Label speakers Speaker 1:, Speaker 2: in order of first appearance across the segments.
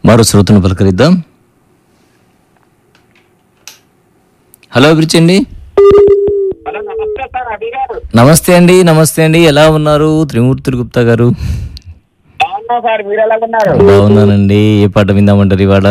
Speaker 1: మరో శ్రోతను పలకరిద్దాం హలో అభిరుచి అండి
Speaker 2: హలో నమస్తే సార్ అభి గారు
Speaker 1: నమస్తే అండి నమస్తే అండి ఎలా ఉన్నారు త్రిమూర్తులు గుప్తా గారు
Speaker 2: బాగున్నా సార్ మీరు ఎలా ఉన్నారు
Speaker 1: బాగున్నానండి ఏ పాట విందామంటారు ఇవాళ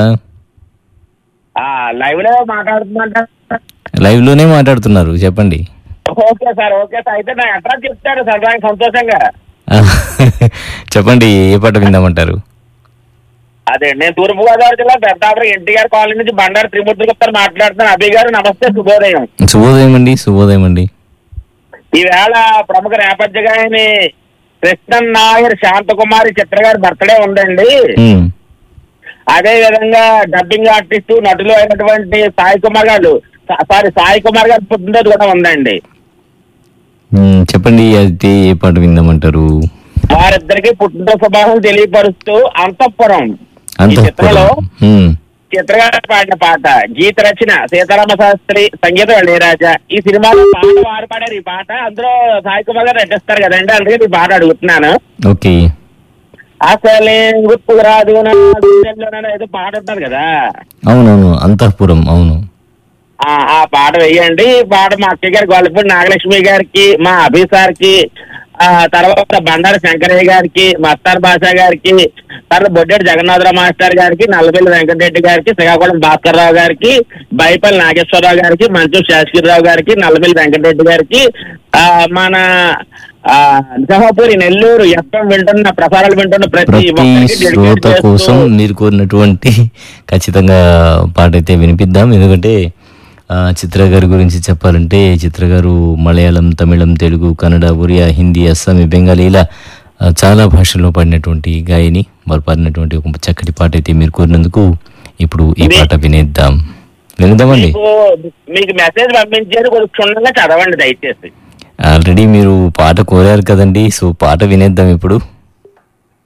Speaker 2: ఆ లైవ్ లో మాట్లాడుతున్నట్ట
Speaker 1: లైవ్ లోనే మాట్లాడుతున్నారు చెప్పండి
Speaker 2: ఓకే సార్ ఓకే సార్ అయితే నా అడ్రస్ చెప్తారు సార్ నాకు సంతోషంగా
Speaker 1: ఆ, చెప్పండి ఏ పాట విందామంటారు
Speaker 2: అదే నేను తూర్పు గోదావరి జిల్లా పెద్దాపురం ఎన్టీఆర్ కాలనీ నుంచి బండారు త్రిమూర్తి గుప్తారు మాట్లాడుతున్నాను అభి గారు నమస్తే శుభోదయం
Speaker 1: శుభోదయం అండి శుభోదయం అండి
Speaker 2: ఈవేళ ప్రముఖ నేపథ్య గాయని కృష్ణన్ నాయర్ శాంతకుమారి చిత్ర గారి బర్త్డే ఉందండి
Speaker 1: ఉమ్,
Speaker 2: అదే విధంగా డబ్బింగ్ ఆర్టిస్ట్ నటులు అయినటువంటి సాయి కుమార్ గారు సారీ సాయి కుమార్ గారి పుట్టినరోజు కూడా ఉందండి
Speaker 1: ఉమ్, చెప్పండి అయితే ఏ పాట విందామంటారు
Speaker 2: వారిద్దరికి పుట్టినరోజు శుభాకాంక్షలు తెలియపరుస్తూ అంతఃపురం ఈ చిత్రంలో
Speaker 1: అంతఃపురం ఉమ్,
Speaker 2: చిత్రగారు పాడిన పాట గీత రచన సీతారామ శాస్త్రి సంగీతం ఇళయరాజా ఈ సినిమాలో పాట వారు పాడారు ఈ పాట అందులో సాయి కుమార్ గారు నటిస్తారు కదండి అందుకే ఈ పాట అడుగుతున్నాను
Speaker 1: ఓకే
Speaker 2: అసలే గుర్తు రాదు నా గుండెల్లోన ఏదో పాట ఉంటారు కదా
Speaker 1: అవునవును అంతఃపురం అవును
Speaker 2: ఆ ఆ పాట వేయండి ఈ పాట మా అక్కయ్య గారి గొల్లపూడి నాగలక్ష్మి గారికి మా అభి సార్కి ఆ తర్వాత బండారు శంకరయ్య గారికి మస్తార్ బాషా గారికి తర్వాత బొడ్డేటి జగన్నాథరావు మాస్టర్ గారికి నల్లపల్లి వెంకటరెడ్డి గారికి శ్రీకాకుళం భాస్కర్ రావు గారికి బైపల్లి నాగేశ్వరరావు గారికి మంచు శాసగిరిరావు గారికి నల్లపల్లి వెంకటరెడ్డి గారికి ఆ మన ఆ నిజామాపూరి నెల్లూరు ఎఫ్ఎం వింటున్న ప్రసారాలు వింటున్న ప్రతి
Speaker 1: ప్రతి
Speaker 2: ఒక్కరికి dedicate
Speaker 1: శ్రోత
Speaker 2: చేస్తూ-
Speaker 1: కోసం మీరు కోరినటువంటి ఖచ్చితంగా పాట అయితే వినిపిద్దాం ఎందుకంటే ఆ, చిత్ర గారి గురించి చెప్పాలంటే చిత్ర గారు మలయాళం తమిళం తెలుగు కన్నడ ఒరియా హిందీ అస్సామీ బెంగాలీ ఇలా ఆ, చాలా భాషల్లో పాడినటువంటి గాయని వారు పాడినటువంటి ఒక చక్కటి పాట అయితే మీరు కోరినందుకు ఇప్పుడు ఈ పాట వినేద్దాం వినేద్దామండి
Speaker 2: మీకు మీకు మెసేజ్ పంపించేది కొంచెం క్షుణ్ణంగా చదవండి దయచేసి
Speaker 1: ఆల్రెడీ మీరు పాట కోరారు కదండి సో పాట వినేద్దాం ఇప్పుడు